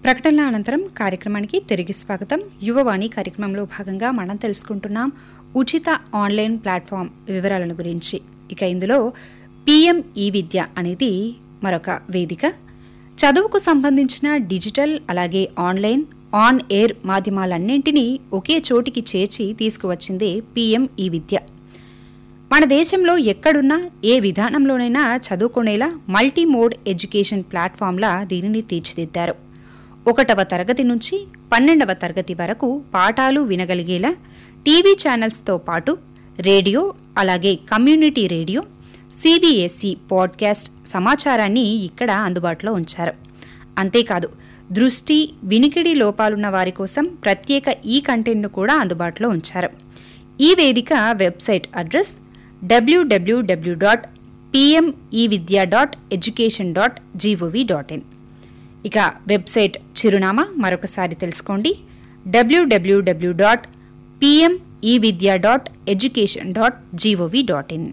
ప్రకటనల అనంతరం కార్యక్రమానికి తిరిగి స్వాగతం యువవాణి కార్యక్రమంలో భాగంగా మనం తెలుసుకుంటున్నాం ఉచిత ఆన్లైన్ ప్లాట్ఫామ్ వివరాలను గురించి ఇక ఇందులో పిఎం ఈ విద్య అనేది మరొక వేదిక చదువుకు సంబంధించిన డిజిటల్ అలాగే ఆన్లైన్ ఆన్ ఎయిర్ మాధ్యమాలన్నింటినీ ఒకే చోటికి చేర్చి తీసుకువచ్చిందే పిఎం ఈ విద్య మన దేశంలో ఎక్కడున్నా ఏ విధానంలోనైనా చదువుకునేలా మల్టీ మోడ్ ఎడ్యుకేషన్ ప్లాట్ఫామ్లా దీనిని తీర్చిదిద్దారు ఒకటవ తరగతి నుంచి పన్నెండవ తరగతి వరకు పాఠాలు వినగలిగేలా టీవీ ఛానల్స్తో పాటు రేడియో అలాగే కమ్యూనిటీ రేడియో సిబిఎస్ఈ పాడ్కాస్ట్ సమాచారాన్ని ఇక్కడ అందుబాటులో ఉంచారు అంతేకాదు దృష్టి వినికిడి లోపాలున్న వారి కోసం ప్రత్యేక ఈ కంటెంట్ను కూడా అందుబాటులో ఉంచారు ఈ వేదిక website address WWW dot PM eVidya dot education dot gov dot in ఇక వెబ్సైట్ చిరునామా మరొకసారి తెలుసుకోండి WWW dot PM eVidya dot education dot gov dot in